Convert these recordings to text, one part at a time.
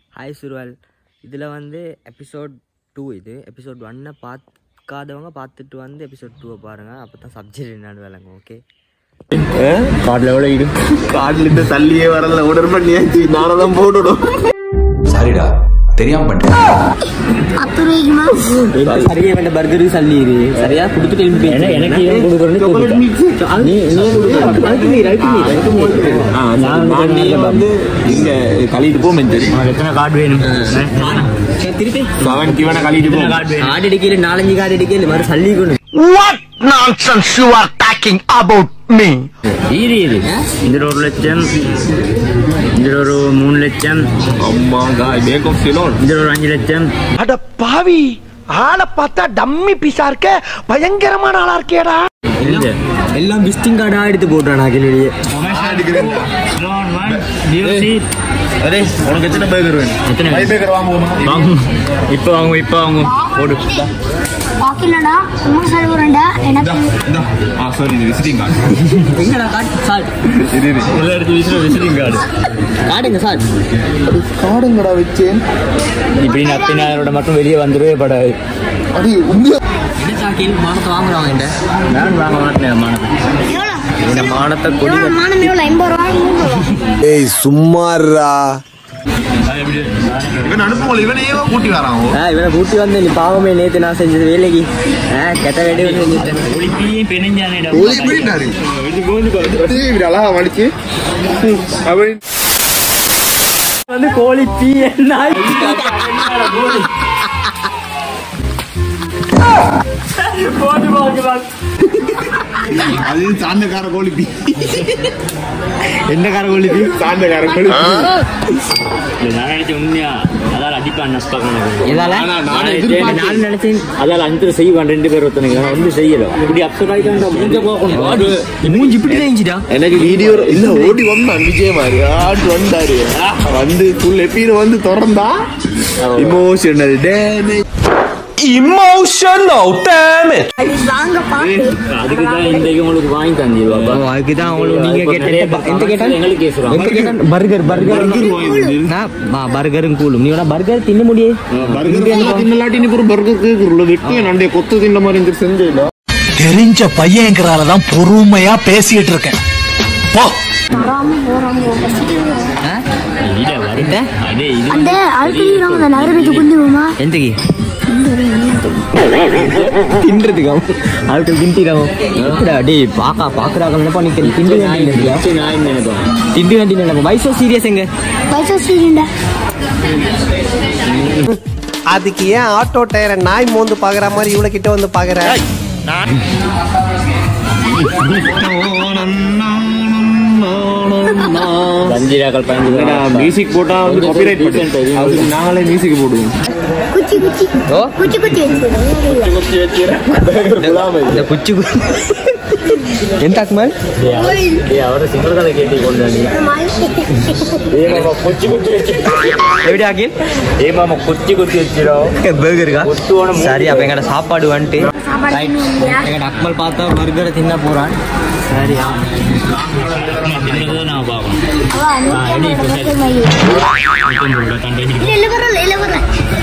Hi சுருவல் இதில் வந்து episode two இது எபிசோட் ஒன்னை பார்க்காதவங்க பார்த்துட்டு வந்து எபிசோட் டூவை பாருங்கள் அப்போ தான் சப்ஜெக்ட் என்னன்னு விளங்கும் ஓகே கார்டில் எவ்வளோ இடு காட்டுல இந்த தள்ளியே வரல உடல் பண்ணியாச்சு நானும் தான் போட்டுடும் சாரிடா தெரியாம பண்ணிட்டேன் பத்து ரூபாய்க்குமா சரியா வேண்ட பர்கருக்கு சல்லிடு சரியா கொடுத்துட்டு எழுப்பி எனக்கு ஏன் கொடுக்குறேன்னு நீ நீ நான் வந்து இங்க கழிட்டு போ மெஞ்சரி எத்தனை கார்டு வேணும் திருப்பி அவன் இவனை கழிட்டு போ கார்டு அடிக்கல நாலஞ்சு கார்டு அடிக்கல மாதிரி சல்லிக்கணும் ஈரி இது இதில் ஒரு லட்சம் இதில் ஒரு மூணு லட்சம் அம்மா காய் மேக் ஆஃப் சிலோன் இதில் ஒரு அஞ்சு லட்சம் அட பாவி ஆளை பார்த்தா டம்மி பீஸா இருக்க பயங்கரமான ஆளா இருக்கேடா இந்த எல்லாம் விசிட்டிங் கார்டா எடுத்து போட்டான் அகிலேயே அரே உனக்கு எத்தனை பேக்கர் வேணும் எத்தனை ஃபைவ் பேக்கர் வாங்குவோமா வாங்கும் இப்போ வாங்கும் இப்போ வாங்கும் போடு பாக்கலடா சும்மா செலவுறேன்டா எனக்கு இந்தா. ஆ சாரி இது விசிட்டிங் கார்டு எங்கடா கார்டு சார் இது இது உள்ள எடுத்து வீசுற விசிட்டிங் கார்டு கார்டுங்க சார் காடுங்கடா வச்சேன் இப்படி நப்பினாரோட மட்டும் வெளியே வந்துடவே படாது அது உண்மையா என்ன சாக்கில் மானத்தை வாங்குறாங்க என்கிட்ட நான் வாங்க மாட்டேன் மானத்தை எவ்வளோ இந்த மானத்தை கொடி எவ்வளோ மானம் எவ்வளோ ஐம்பது ரூபா நூறு ரூபா ஏய் சும்மாறா இவன் அனுப்புவோம் இவனையே கூட்டி வரான் ஆ இவனை கூட்டி வந்து நீ பாவமே நேத்து நான் செஞ்சது வேலைக்கு ஆ கெட்ட வேலையை வந்து செஞ்சுட்டேன் ஒளிப்பியும் பெருஞ்சானேடா ஓய் இப்படினாரு இப்படி அழகா வலிச்சு அவன் வந்து கோழி பீ என்ன அது சாந்தக்கார கோழி பீ என்ன கார கோழி பீ சாந்தக்கார கோழி நான் நினைச்சேன் உண்மையா அதால அடிப்பான் நஷ்டம் இதால ஆனா நானும் எதிர்பார்த்தேன். நான் நினைச்சேன் அதால அஞ்சு செய்வான் ரெண்டு பேர் ஒருத்தனுக்கு நான் வந்து செய்யல இப்படி அப்செட் ஆயிட்டான் மூஞ்ச போகணும் மூஞ்சி இப்படி தெரிஞ்சுடா எனக்கு வீடியோ இல்ல ஓடி வந்தான் விஜய் மாதிரி ஆட்டு வந்தாரு வந்து ஃபுல் எப்பீர வந்து திறந்தா இமோஷனல் டேமேஜ் வாங்க பாத்து அதுக்கு தான் இன்றைக்கு உங்களுக்கு வாங்கி தந்திருவா அதுக்குதான் அவங்களுக்கு நீங்க கேட்ட எந்த கேட்டா எங்களுக்கு கேசுறான் எங்க கேட்டா பர்கர் பர்கர் நான் பர்கரும் கூலும் நீ வேணா பர்கர் தின்ன முடியே பர்கர் தின்னலாட்டி நீ ஒரு பர்கர் கேக்குறல வெட்டி நண்டே கொத்து தின்ன மாதிரி இந்த செஞ்சேல தெரிஞ்ச பையங்கிறால தான் பொறுமையா பேசிட்டு இருக்கேன் போ வராம போறாம பசிக்குது. இல்ல வருட அதே இது அந்த அழுத்தம் அந்த நகரத்துக்கு புரிஞ்சுமா எந்தக்கு தின்றதுக்கு அதுக்கு திண்டிடும் எப்படா டேய் பாக்கா பாக்குறாங்க என்ன பண்ணி திண்டு வேண்டி நான் நினைப்பேன் திண்டு வேண்டி நினைப்போம் வயசோ சீரியஸ் எங்க பைசா சீரியண்டா அதுக்கு ஏன் ஆட்டோ டயரை நாய் மோந்து பாக்குற மாதிரி இவ்வளவு கிட்ட வந்து பாக்குற வஞ்சிராக்கள் பயந்து மியூசிக் போட்டா வந்து காப்பிரைட் அதுக்கு நாங்களே மியூசிக் போடுவோம் குச்சி குச்சி ஓ குச்சி குச்சி வச்சு இந்த குச்சி ఎంత అక్మల్ அவரை சிங்கள கதை கேட்டி கொண்டு ஏ மாமா கொச்சி கொச்சி வச்சு எப்படி ஆகில் ஏ மாமா கொச்சி கொச்சி வச்சிரும் பர்கருக்கா கொத்துவோட சரி அப்ப எங்கட சாப்பாடு வந்துட்டு சாப்பாடு தின்னுவீங்களா? எங்கட அக்மல் பார்த்தா பர்கரை தின்ன போறான் சரியா தின்னதை நான் பார்க்கணும் அவ அனுப்பி அந்த பர்கர் மாதிரி. இல்ல, இல்ல வரல, இல்ல வரல.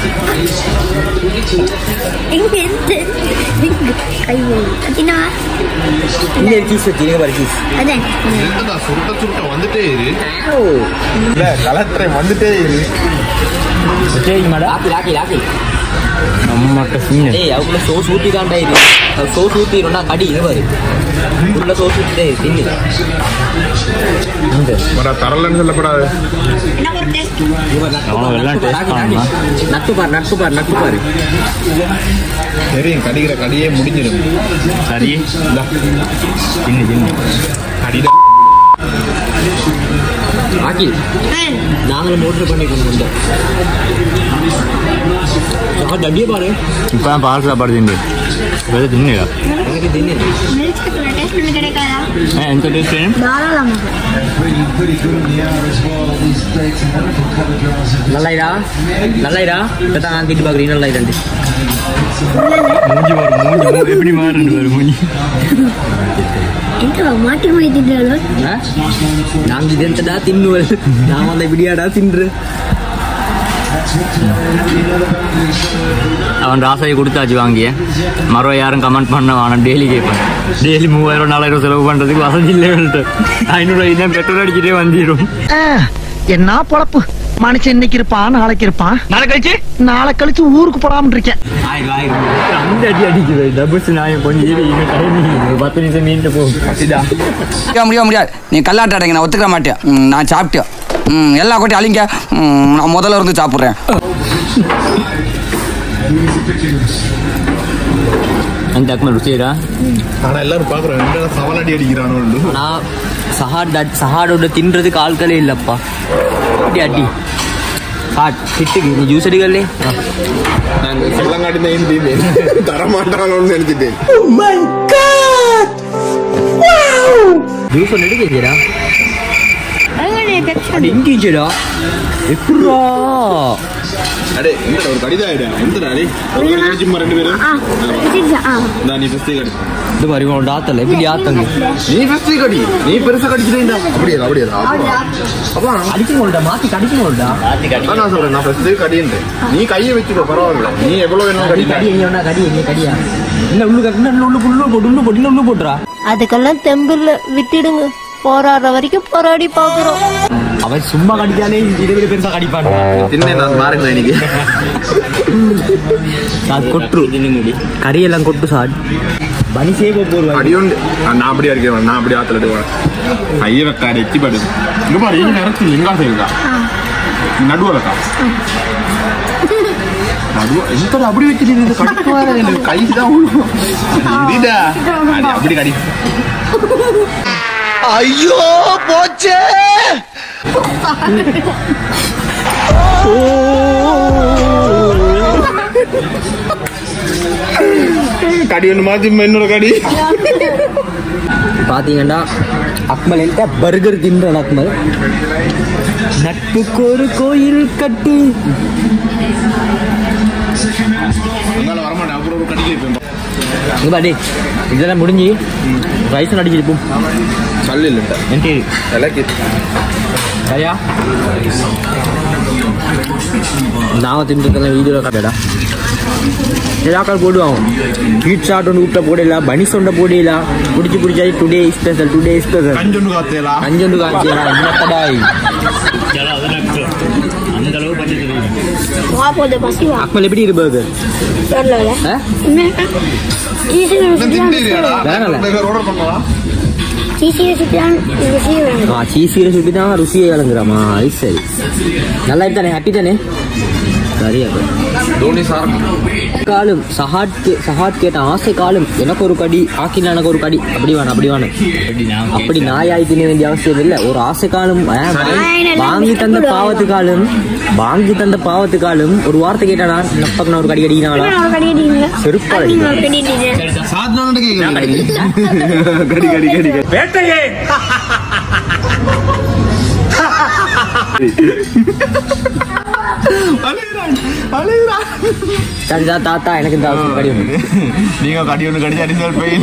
எங்க இருந்து? எங்க? கை வை. கத்தினா? இந்த சீஸ் வச்சு பாரு சீஸ் அதான். சுருட்ட சுருட்ட வந்துட்டே இரு இல்ல கலெக்டரை வந்துட்டே இரு சரிங்கடா ஆக்கில் ஆக்கில் ஆக்கில் நம்மட்ட சீன ஏய் அவக்குள்ள சோஸ் ஊத்தி தாண்டா இது அது சோஸ் ஊத்திடும்னா கடி இது பாரு உள்ள சோஸ் ஊத்திட்டே இரு, தின்னு தரலன்னு சொல்லப்படாது என்ன ஒரு taste? அவன் எல்லாம் டேஸ்ட் ஆக்கில், பண்ணலாம் ஆக்கில். நட்டு பாரு நட்டு பாரு நட்டு பாரு தெரியும் கடிக்கிற கடியே முடிஞ்சிடும் சரி சின்ன சின்ன கடித ஆக்கில் ஏய், நாங்களும் மோட்டர் பண்ணி கொண்டு வந்தோம் சாப்பாடு அப்படியே பாரு இப்போ தான் பால் சாப்பாடு தின்னு வெறும் தின்னுடா எனக்கு தின்னு milk chocolate taste ஒண்ணு கிடைக்காதா? ఎంత టేస్ట్ தாராளமா. நல்லா இதா நல்லா இதா இப்போ தான் நான் திட்டு பார்க்குறீங்க நல்லா இதாண்டு மூஞ்சி வரும் மூஞ்சி மூ- எப்படி மாறுண்டு வரும் மூஞ்சி ಎಂತ ಮಾಟಿ ಮಾಡಿದ್ದಿದ್ರಲ್ಲ நாங்கள் இது எந்தடா தின்னுவல் நான் வந்த இப்படியாடா தின்று அவன் ராசாயை கொடுத்தாச்சு வாங்கிய மறுவ யாரும் கமெண்ட் பண்ண வேணாம் டெய்லி கேட்பேன் டெய்லி மூவாயிரம் நாலாயிரம் செலவு பண்ணுறதுக்கு வசதி இல்லைன்ட்டு ஐநூறு தான் பெட்ரோல் அடிச்சுட்டே வந்துடும் என்ன பொழப்பு மனுஷன் இன்னைக்கு இருப்பான் நாளைக்கு இருப்பான் நாளை கழிச்சு நாளை கழிச்சு ஊருக்கு போடாம இருக்கேன் அந்த அடி அடிக்குது டபுள்ஸ் நான் கொஞ்சம் இரு, இன்னும் time இருக்கு. பத்து நிமிஷம் மீன்ட்டு போகும் முடியாது முடியாது முடியாது நீ கல்லாட்ட அடைங்க நான் ஒத்துக்க மாட்டேன் ம், நான் சாப்பிட்டேன் ம், எல்லா கொட்டி அழிங்க ம், நான் முதல்ல இருந்து சாப்பிட்றேன் அந்த அக்மல் ருசியரா ஆனா எல்லாரும் பாக்குறேன் என்ன சவலடி அடிக்கிறானு நான் சஹாட் அட்- சஹாடோட தின்றதுக்கு ஆட்களே இல்லப்பா அடி அடி ஹாட் திட்டுக்கு நீ ஜூஸ் அடிக்கலே செல்லங்காட்டி தான் தரமாட்டானோன்னு நினைச்சிட்டேன் ஜூஸ் ஒன்று எடுக்கிறா அடி இங்கிச்சடா எப்படா அடே இந்த ஒரு கடிதம் ஆயிடா எந்த அடே சும்மா ரெண்டு பேரும் இந்தா, நீ ஃபர்ஸ்ட் கடி இது மாதிரி உன்னோட ஆத்தல எப்படி ஆத்தங்க நீ ஃபர்ஸ்ட் கடி நீ பெருசா கடிச்சிட்டேன்டா அப்படியே அப்படியே அடிக்கணும்டா மாத்தி கடிக்கணும்டா அதான் நான் சொல்றேன் நான் ஃபர்ஸ்ட் கடின்றேன் நீ கையை வச்சுக்கோ பரவாயில்ல நீ எவ்வளவு வேணாலும் கடி கடி கடி எங்க வேணா கடி எங்க கடியா இல்ல உள்ளு கட்டினா உள்ள உள்ள போட்டு உள்ள போட்டு இன்னும் உள்ள போட்டுறா அதுக்கெல்லாம் தெம்பில்ல விட்டுடுங்க போராடுற வரைக்கும் போராடி பாக்குறோம் அவன் சும்மா கடிச்சாலே இதை விட பெருசா கடிப்பான் தின்னேன் நான் பாருங்க இன்னைக்கு அது கொட்டு கறியெல்லாம் கொட்டு சாட் பனிசே போடுவாங்க அடியோண்டு நான் அப்படியே அடிக்கிறேன் நான் அப்படியே ஆத்துல எடுவேன் கையை வைக்க அடிச்சு படு இங்க பாரு இங்க இறச்சி எங்கா செய்யுங்க நடுவலக்கா நடுவ எங்க அப்படி வச்சுட்டு கடிக்க வர எனக்கு கை தான் விழும் இதுடா அடி அப்படி கடி ஐயோ போச்சே கடி ஒன்று மாற்றி இன்னொரு கடி பாத்தீங்கன்னா அக்மல் என்கிட்ட பர்கர் தின்றான் அக்மல் நட்புக்கு ஒரு கோயில் கட்டி உங்களால வரமாட்டேன் அப்புறம் ஒரு கடிக்க வைப்பேன் இங்க பாடி இதெல்லாம் முடிஞ்சு ரைஸ் அடிச்சிருப்போம் சல்லு இல்லைண்டா என்கிட்ட எனக்கு சரியா நான் தின்றது வீடியோவில் காட்டடா எல்லாக்கள் போடுவாங்க ஹீட் ஷாட் ஒன்று விட்ட போடல பனிஸ் ஒன்றை போடல பிடிச்சி பிடிச்சாது டுடே ஸ்பெஷல் டுடே ஸ்பெஷல் கஞ்சொண்டு காத்தேலா அஞ்சொண்டு காமிச்சா என்னப்படாய் வா போது பசி வா அக்மல் எப்படி இரு பர்கர் தெரியல ஆ? சீசன் வேணாம்ல. ஆர்டர் பண்ணலாம் சீசன் சுத்திதான் ருசி வேணும் ஆ சீசீரை சுட்டி தான் ருசியை கலங்குறாமா அது சரி நல்லா தானே ஹாப்பி தானே சரியா தோனி சார் காலும் சஹாட் கே- சஹாட் கேட்ட ஆசை காலும் எனக்கு ஒரு கடி ஆக்கினா எனக்கு ஒரு கடி அப்படி வேணும் அப்படி வேணும் அப்படி நாயாய் தின வேண்டிய அவசியம் இல்லை ஒரு ஆசை காலம் ஆ, வாங்கி- வாங்கி தந்த பாவத்துக்காலும் வாங்கி தந்த பாவத்துக்காலும் ஒரு வார்த்தை கேட்டானா நப்பக்கு நான் ஒரு கடி அடிக்கிறாங்களா ஒரு கடி அடிங்க செருப்பால் நீங்க அடிக்கிறேன். ஒரு கடி அடிங்க சாத்னான்னு கேக்குறீங்க கடி கடி கடி கடி சரி தா தாத்தா எனக்கு இந்த அவசியம் கடி ஒன்று நீங்க கடி ஒன்று கடிச்சு அடிச்சால் போய்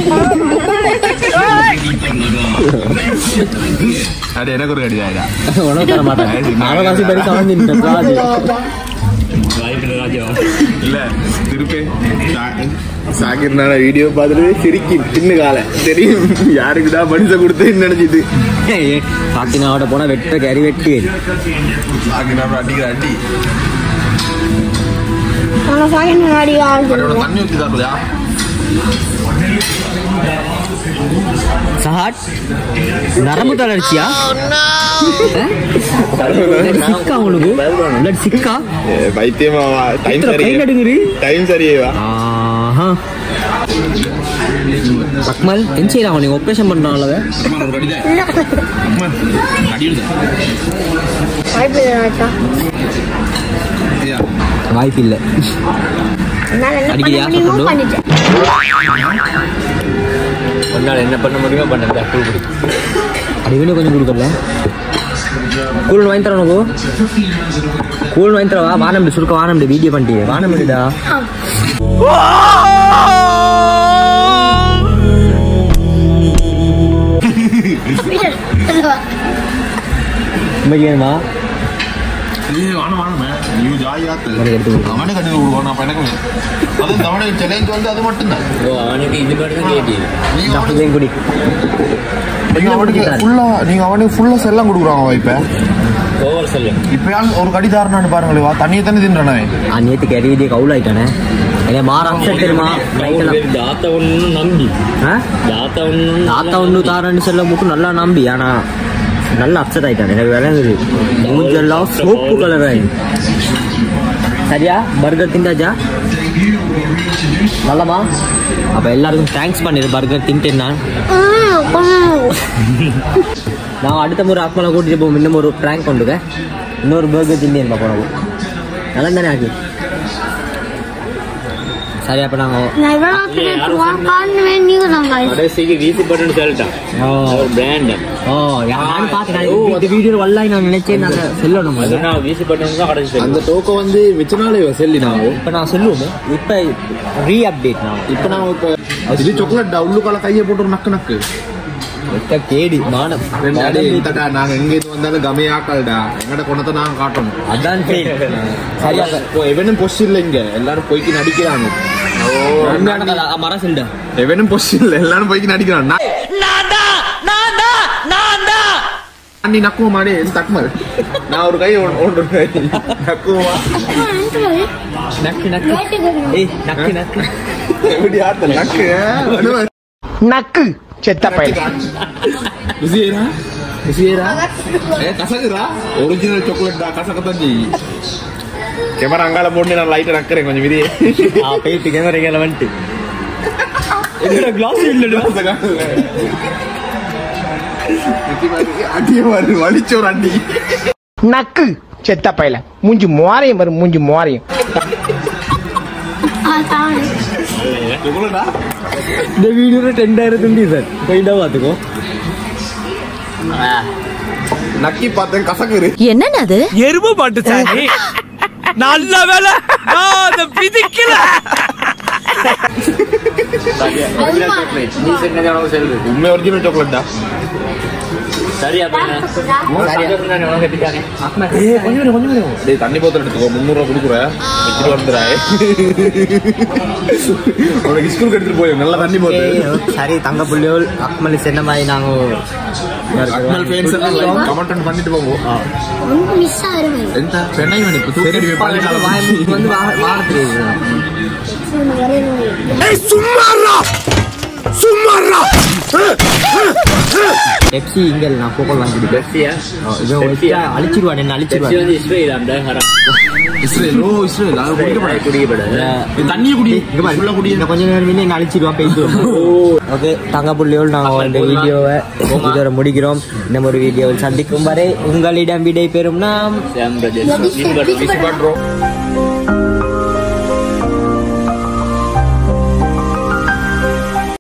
அது எனக்கு ஒரு கடி ஆயிடா உனக்கு தர மாட்டேன் அரைவாசி படி கவர்ந்து இல்ல திருப்பி சாகிர் நான் வீடியோ பார்த்துட்டு சிரிக்கி பின்னு கால தெரியும் யாருக்குடா மனுஷ கொடுத்தேன்னு நினைச்சிட்டு பாத்தினாவோட போனா வெட்ட கறி வெட்டு சாகிர் அடிக்கிற அடி நம்ம சாகின அடி ஆரம்பிச்சிருங்க தண்ணி ஊற்றி தாக்குதா சஹாட் நரம்பு தளர்ச்சியா சிக்கா உனக்கு blood சிக்கா பைத்தியமா டைம் இத்தனை சரி கை நடுங்குது டைம் சரியேவா ஆஹா அக்மல் என்ன செய்யலாம் அவனுக்கு ஆப்ரேஷன் பண்றான்ல வாய்ப்பு இல்லை ராஜா. வாய்ப்பு இல்லை என்னால என்ன பண்ண அடிக்கிறியா? முடியுமோ கொண்டு? பண்ணிட்டேன் ஒன்றால் என்ன பண்ண முடியுமோ பண்ண அடி வேணும் கொஞ்சம் கொடுக்கல கூல் வாங்கி தரேன் உனக்கு கூல் வாங்கி தரவா வானம்பி சுருக்க வானம்பி வீடியோ பண்ணிட்டு வானம்பிடா பீட்டர், சொல்லுவா. உண்மைக்கு வேணுமா வானம் வானம் நீ ஜாலியாத்து அவனுக்கு எடுத்து கொடுக்கணும். அவனுக்கு கட்டி கொடுக்கணும் அப்ப எனக்கு அது அவனுக்கு சேலஞ்ச் வந்து அது மட்டும்தான் ஓ அவனுக்கு இது மட்டும் தான் கேட்டு நீங்க அவனுக்கு இதையும் குடி நீங்க அவனுக்கு ஃபுல்லா நீங்க அவனுக்கு ஃபுல்லா செல்லம் கொடுக்குறாங்க இப்ப ஓவர் சொல்லு இப்ப யாரும் ஒரு கடி தாரணான்னு பாருங்களே வா தண்ணியை தண்ணி தின்றானே ஆ நேற்றுக்கு எரியுதே கவுல் ஆயிட்டானே என்ன மாற அப்செட் தெரியுமா தாத்தா ஒன்று நம்பி ஆ தாத்தா ஒன்று தாத்தா ஒன்று தாரன்னு சொல்ல மட்டும் நல்லா நம்பி ஆனா நல்லா அப்செட் ஆயிட்டான் எனக்கு விளங்குது மூஞ்செல்லாம் சோப்பு கலர் சரியா பர்கர் திண்டாச்சா நல்லமா அப்ப எல்லாருக்கும் தேங்க்ஸ் பண்ணிடு பர்கர் தின்ட்டேன் நான் நான் அடுத்த முறை அக்மலை கூட்டிட்டு போவோம் இன்னும் ஒரு ப்ராங்க் கொண்டுக்க இன்னொரு பர்கர் தின்னேன் போனோம் நல்லா தானே ஆக்கு சரி அப்ப நாங்க நான் இவ்வளோ காணுவேன் நீங்க நாங்க கடைசிக்கு வீசி பட்டுன்னு சொல்லிட்டான் ஓ ஒரு பிராண்ட் ஓ நானும் பார்த்தேன் இந்த வீடியோ வல்லாய் நான் நினைச்சேன் நான் சொல்லணும் அது நான் வீசி பட்டுன்னு தான் கடைசி அந்த டோக்கை வந்து வச்சனாலே செல்லி நான் இப்போ நான் சொல்லுவோமே இப்போ ரீ அப்டேட் நான் இப்ப நான் இப்ப இது சாக்லேட் உள்ளுக்கால கையை போட்டு ஒரு நக்கு நக்கு ஒத்த கேடி மானம் டேடி, இந்தடா, நாங்க எங்க இது வந்தாலும் கமையாக்கல்டா எங்கட குணத்தை நாங்க காட்டணும் அதான் fail. சரியா இப்போ எவனும் பொஸ் இல்ல இங்க எல்லாரும் போய்க்கு நடிக்கிறாங்க உண்மையான கதை. ஆ, மரம் சொல்லிட்டேன் எவனும் பொஸ் இல்ல எல்லாரும் போய்க்கு நடிக்கிறான் நான் நீ நக்குவ மாடி தக்குமல் நான் ஒரு கை ஒன்று நக்குவா நக்கு நக்கு ஏய் நக்கு நக்கு எப்படி ஆத்தல் நக்கு நக்கு செத்த பையன் ருசியரா ருசியரா ஏ கசகுரா ஒரிஜினல் சாக்லேட் தான் கசக்கத்தான் செய்யும் கேமரா அங்கால போட்டு நான் லைட்டை நக்கிறேன் கொஞ்சம் விதியே ஆ போயிட்டு கேமரா வந்துட்டு கிளாஸ் இல்லடா அடிய மாதிரி வலிச்ச ஒரு அடி நக்கு செத்த பையல மூஞ்சி மோரையும் வரும் மூஞ்சி மோரையும் சாக்லேட்டா இந்த வீடியோல ரெண்டாயிரத்து உண்டு சார் போயிட்டா பாத்துக்கோ நக்கி பார்த்தேன் கசக்குரு என்னன்னு அது எருமை மாட்டு சாணி நல்ல வேலை நான் அதை பிதிக்கல நீ சொன்னது உனக்கு செல்வு உண்மை ஒரிஜினல் சாக்லேட் தான் சரி அப்ப என்ன உனக்கு கட்டிட்டானே டேய் தண்ணி போத்தல் எடுத்துக்கோ முந்நூறு ரூபா கொடுக்குற வச்சுட்டு வந்துடுறாய் உனக்கு ஸ்கூலுக்கு எடுத்துட்டு போய் நல்ல தண்ணி போத்து சரி தங்க புள்ளியோல் அக்மல் சென்ன மாதிரி நாங்க அக்மல் ஃபேன்ஸ் எல்லாம் கமெண்ட் பண்ணிட்டு போவோம் ஒன்று மிஸ் ஆயிருவேன் எந்த சென்னை மணிப்பு தூக்கி வந்து வா- வாரத்துக்கு பெப்சி இங்க இல்ல, நான் கோகோல் வாங்கிட்டு பெப்சியா அழிச்சிருவான் என்ன பெப்சி அழிச்சிருவான் வந்து இஸ்ரேல் அந்த ஹரம் இஸ்ரேல் ஓ இஸ்ரேல் அது குடிக்கப்படாது குடிக்கப்படாது இது தண்ணியை குடி இங்க பாரு, ஃபுல்லா குடி இந்த கொஞ்ச நேரம் முன்ன என்ன அழிச்சிருவான் போயிட்டு ஓகே தங்க புள்ளியோல் நாங்கள் இந்த வீடியோவை இதோட முடிக்கிறோம் இந்த ஒரு வீடியோவில் சந்திக்கும் வரை உங்களிடம் விடை பெறும் நாம் சாம் பிரதேஷ் பண்றோம்